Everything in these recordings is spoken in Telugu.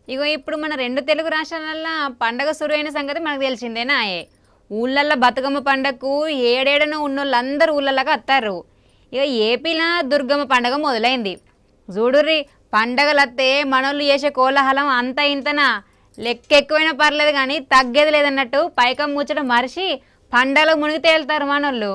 ఇగో ఇప్పుడు మన రెండు తెలుగు రాష్ట్రాలల్లో పండగ సురువైన సంగతి మనకు తెలిసిందేనాయే ఊళ్ళల్లో బతుకమ్మ పండగకు ఏడేడన ఉన్నోళ్ళందరూ ఊళ్ళలోకి వస్తారు ఇక ఏపీలో దుర్గమ్మ పండగ మొదలైంది చూడుర్రి పండగలు వస్తే మనోళ్ళు చేసే కోలాహలం అంత ఇంతనా లెక్క ఎక్కువైనా పర్లేదు కానీ తగ్గేది లేదన్నట్టు పైకం ముచ్చట మరిచి పండగలు మునిగి తేలుతారు మనోళ్ళు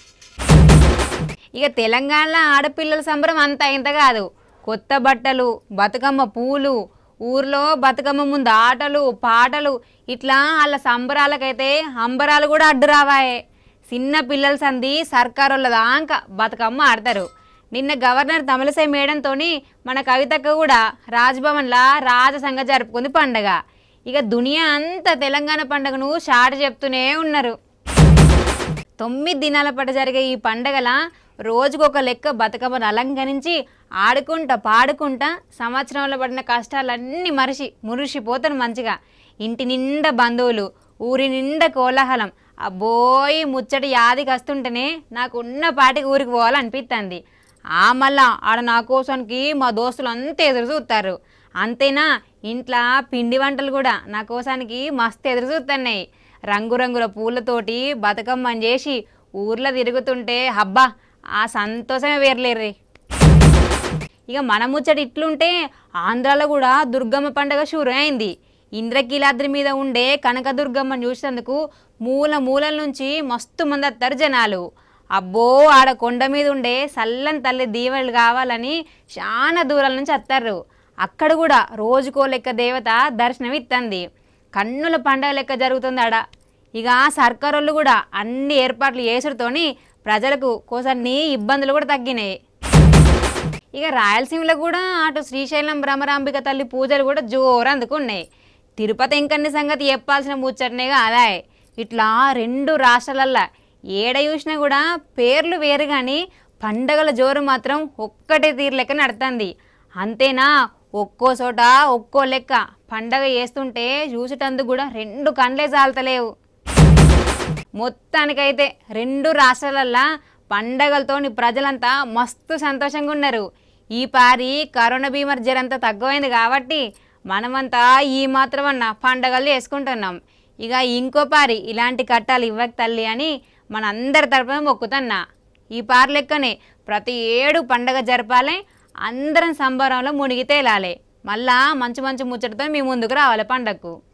ఇక తెలంగాణలో ఆడపిల్లల సంబరం అంత ఇంత కాదు కొత్త బట్టలు బతుకమ్మ పూలు ఊర్లో బతుకమ్మ ముందు ఆటలు పాటలు ఇట్లా వాళ్ళ సంబరాలకైతే అంబరాలు కూడా అడ్డు రావాయే చిన్న పిల్లల సంది సర్కారోళ్ళ దాకా బతుకమ్మ ఆడతారు నిన్న గవర్నర్ తమిళసై మేడంతో మన కవితక్క కూడా రాజ్భవన్లా రాజసంగ జరుపుకుంది పండగ ఇక దునియా అంతా తెలంగాణ పండుగను షాట చెప్తూనే ఉన్నారు తొమ్మిది దినాల పాటు జరిగే ఈ పండగల రోజుకొక లెక్క బతుకమ్మను అలంకరించి ఆడుకుంటా పాడుకుంటా సంవత్సరంలో పడిన కష్టాలన్నీ మరిచి మురిసిపోతారు మంచిగా ఇంటి నిండా బంధువులు ఊరి నిండా కోలాహలం అబ్బోయి ముచ్చటి యాదికి వస్తుంటేనే నాకు ఉన్న పాటికి ఊరికి పోవాలనిపిస్తుంది ఆ మళ్ళా ఆడ నా కోసానికి మా దోస్తులు అంతా ఎదురు చూస్తారు అంతేనా ఇంట్లో పిండి వంటలు కూడా నా కోసానికి మస్తు ఎదురు చూస్తున్నాయి రంగురంగుల పూలతోటి బతుకమ్మని చేసి ఊర్లో తిరుగుతుంటే హబ్బా ఆ సంతోషమే వేర్లేర్రి ఇక మన ముచ్చట ఇట్లుంటే ఆంధ్రాలో కూడా దుర్గమ్మ పండగ షూరు అయింది ఇంద్రకీలాద్రి మీద ఉండే కనకదుర్గమ్మను చూసేందుకు మూల మూలల నుంచి మస్తు మంది వస్తారు జనాలు అబ్బో ఆడ కొండ మీద ఉండే సల్లని తల్లి దీవెనలు కావాలని చాలా దూరాల నుంచి వస్తారు అక్కడ కూడా రోజుకో లెక్క దేవత దర్శనం ఇస్తుంది కన్నుల పండగ లెక్క జరుగుతుంది ఆడ ఇక సర్కారోళ్ళు కూడా అన్ని ఏర్పాట్లు చేసుడుతోని ప్రజలకు కోసన్ని ఇబ్బందులు కూడా తగ్గినాయి ఇక రాయలసీమలో కూడా అటు శ్రీశైలం భ్రమరాంబిక తల్లి పూజలు కూడా జోరు అందుకున్నాయి తిరుపతి ఇంకన్ని సంగతి చెప్పాల్సిన ముచ్చటనే కాదా ఇట్లా రెండు రాష్ట్రాలల్లో ఏడ చూసినా కూడా పేర్లు వేరు కానీ పండగల జోరు మాత్రం ఒక్కటే తీరు లెక్క నడుతుంది అంతేనా ఒక్కో చోట ఒక్కో లెక్క పండగ చేస్తుంటే చూసేటందుకు కూడా రెండు కండ్లే చాలతలేవు మొత్తానికైతే రెండు రాష్ట్రాలల్లో పండగలతోని ప్రజలంతా మస్తు సంతోషంగా ఉన్నారు ఈ పారి కరోనా బీమర్ జరంతా తక్కువైంది కాబట్టి మనమంతా ఈ మాత్రమన్న పండగలు చేసుకుంటున్నాం ఇక ఇంకో పారి ఇలాంటి కట్టాలు ఇవ్వక తల్లి అని మన అందరి తరపున మొక్కుతున్నా ఈ పారి లెక్కనే ప్రతి ఏడు పండగ జరపాలి అందరం సంబరంలో మునిగి తేలాలి మళ్ళా మంచి మంచి ముచ్చటతో మీ ముందుకు రావాలి పండగకు